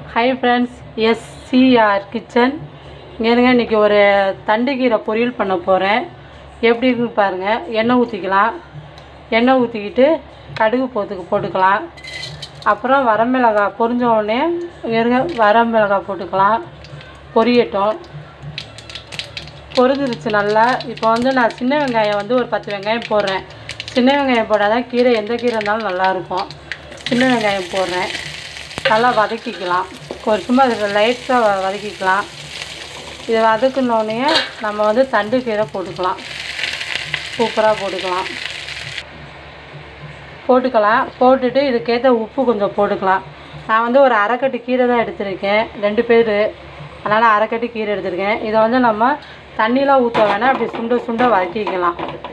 hi friends SCR kitchen இங்கே இருங்க இன்றைக்கி ஒரு தண்டுக்கீரை பொரியல் பண்ண போகிறேன் எப்படி இருக்குன்னு பாருங்கள் எண்ணெய் ஊற்றிக்கலாம் எண்ணெய் ஊற்றிக்கிட்டு கடுகு போட்டுக்கு போட்டுக்கலாம் அப்புறம் வரமிளகாய் பொரிஞ்ச உடனே இங்க இருங்க வரமிளகாய் போட்டுக்கலாம் பொரியட்டும் பொரிஞ்சிருச்சு நல்லா இப்போ வந்து நான் சின்ன வெங்காயம் வந்து ஒரு பத்து வெங்காயம் போடுறேன் சின்ன வெங்காயம் போட்டால் தான் கீரை எந்த கீரை இருந்தாலும் நல்லாயிருக்கும் சின்ன வெங்காயம் போடுறேன் நல்லா வதக்கிக்கலாம் ஒரு சும்மா அதில் லைட்டாக வ வதக்கிக்கலாம் இதை வதக்குனோடனே நம்ம வந்து தண்டு கீரை போட்டுக்கலாம் சூப்பராக போட்டுக்கலாம் போட்டுக்கலாம் போட்டுட்டு இதுக்கேற்ற உப்பு கொஞ்சம் போட்டுக்கலாம் நான் வந்து ஒரு அரைக்கட்டு கீரை தான் எடுத்திருக்கேன் ரெண்டு பேர் அதனால் அரைக்கட்டு கீரை எடுத்திருக்கேன் இதை வந்து நம்ம தண்ணிலாம் ஊற்ற வேணாம் அப்படி சுண்ட சுண்ட வதக்கிக்கலாம்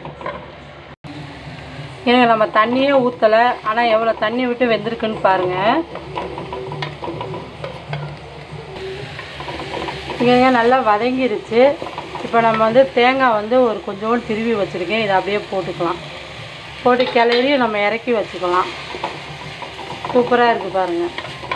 ஏங்க நம்ம தண்ணியே ஊற்றலை ஆனால் எவ்வளோ தண்ணி விட்டு வெந்திருக்குன்னு பாருங்கள் இங்கே நல்லா வதங்கிருச்சு இப்போ நம்ம வந்து தேங்காய் வந்து ஒரு கொஞ்சோண்டு திருவி வச்சுருக்கேன் இதை அப்படியே போட்டுக்கலாம் போட்டு கிளறி நம்ம இறக்கி வச்சுக்கலாம் சூப்பராக இருக்குது பாருங்கள்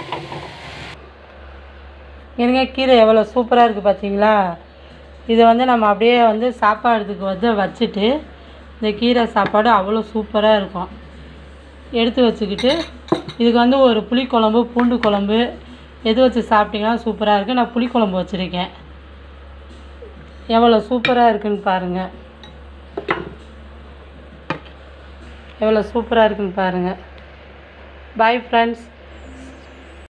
இருங்க கீரை எவ்வளோ சூப்பராக இருக்குது பார்த்தீங்களா இதை வந்து நம்ம அப்படியே வந்து சாப்பாடுக்கு வந்து வச்சுட்டு இந்த கீரை சாப்பாடு அவ்வளோ சூப்பராக இருக்கும் எடுத்து வச்சுக்கிட்டு இதுக்கு வந்து ஒரு புளிக்குழம்பு பூண்டு குழம்பு எது வச்சு சாப்பிட்டிங்கன்னா சூப்பராக இருக்குது நான் புளிக்குழம்பு வச்சுருக்கேன் எவ்வளோ சூப்பராக இருக்குன்னு பாருங்கள் எவ்வளோ சூப்பராக இருக்குன்னு பாருங்கள் பாய் ஃப்ரெண்ட்ஸ்